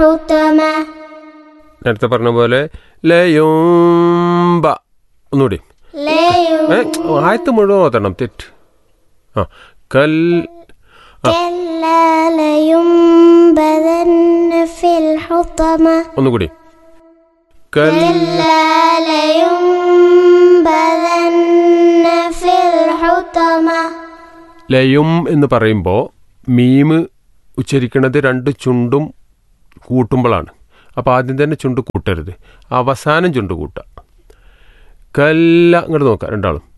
حطمة നേരത്തെ പറഞ്ഞ പോലെ ലയോംബ ഒന്നുകൂടി لا ഏ ആയത്ത് മുഴുവൻ ഓതണം തെറ്റ് ആ കൽ كلا لينبذن في الحطمة ഒന്നുകൂടി കൽ كلا لينبذن في الحطمة ലയും എന്ന് പറയുമ്പോൾ മീമ് ഉച്ചരിക്കുന്നത് രണ്ട് ചുണ്ടും കൂട്ടുമ്പോഴാണ് അപ്പോൾ ആദ്യം തന്നെ ചുണ്ട് കൂട്ടരുത് അവസാനം ചുണ്ട് കൂട്ടുക കല്ല ഇങ്ങോട്ട് നോക്കാം രണ്ടാളും